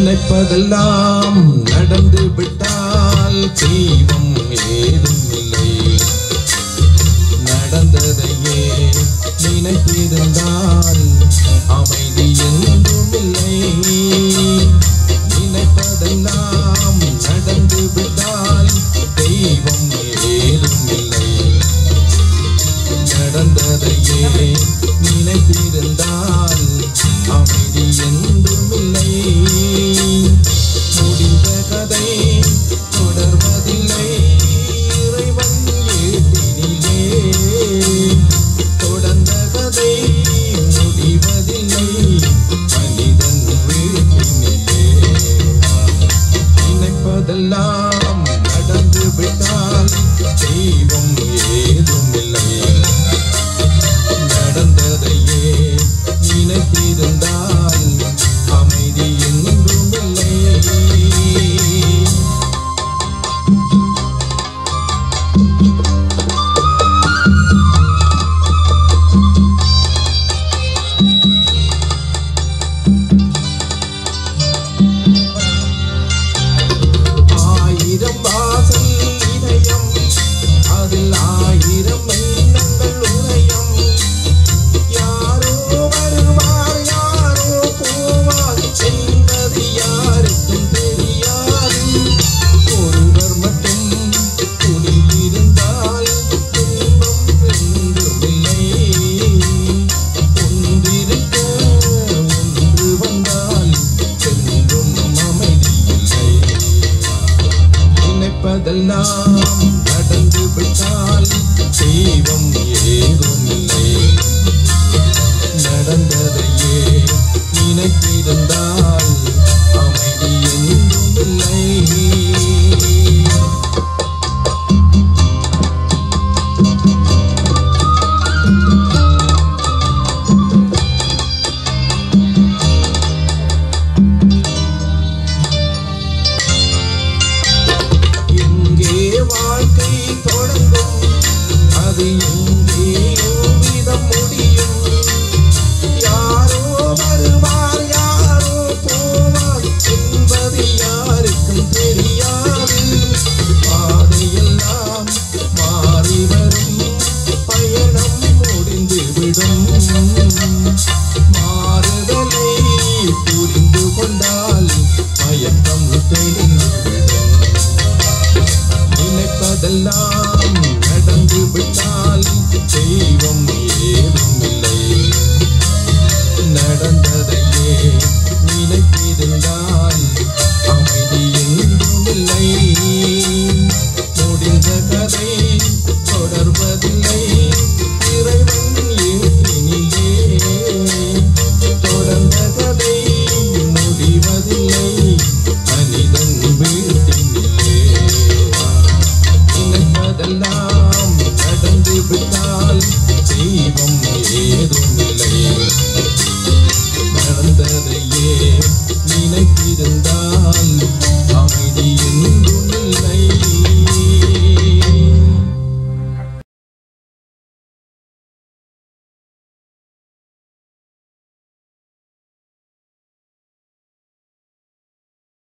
நினைப்பதெல்லாம் நடந்து விட்டால் தெய்வம் ஏதும் இல்லை நடந்ததையே நினைத்திருந்தால் அமைதி என்றும் இல்லை நினைப்பதெல்லாம் நடந்து விட்டால் தெய்வம் ஏதும் இல்லை நடந்ததையே நினைத்திருந்தால் அமைதி என்றும் இல்லை முடிந்த கதை தொடர்வதில்லை இறைவன் ஏட்டினிலே தொடர்ந்த கதை முடிவதில்லை மனிதன் வீட்டினிலே நினைப்பதெல்லாம் நடந்து விட்டால் தெய்வம் ஏதும் இல்லை நடந்ததையே நினைத்திருந்தால் அமைதி என்றும் இல்லை ஆயிரம் வாசல் இதயம் அதில் ஆயிரம் எண்ணங்கள் உதயம் யாரோ வருவார் யாரோ போவார் என்பது யாருக்கும் தெரியாது ஒருவர் மட்டும் குடியிருந்தால் துன்பம் என்றுமில்லை ஒன்றிருக்க ஒன்று வந்தால் என்றும் அமைதி இல்லை நினைப்பதெல்லாம் நடந்து விட்டால் தெய்வம் ஏதும் இல்லை நடந்ததையே நினைத்திருந்தால் அமைதி என்றும் இல்லை எங்கே வாழ்க்கை தொடங்கும் அது எங்கே விதம் முடியும் யாரோ வருவார் யாரோ போவார் என்பது யாருக்கும் தெரியாது பாதையெல்லாம் மாறி வரும் பயணம் முடிந்துவிடும் மாறுதலை புரிந்து கொண்டால் மயக்கம் தெளிந்துவிடும் நினைப்பதெல்லாம் நடந்து விட்டால் தெய்வம் ஏதும் இல்லை நடந்ததையே நினைத்திருந்தால் அமைதி என்றும் இல்லை முடிந்த கதை தொடர்வதில்லை இறைவன் ஏற்றினிலே தொடர்ந்த கதை முடிவதில்லை மனிதன் வீட்டினிலே நினைப்பதெல்லாம் நடந்து விட்டால் தெய்வம் ஏதும்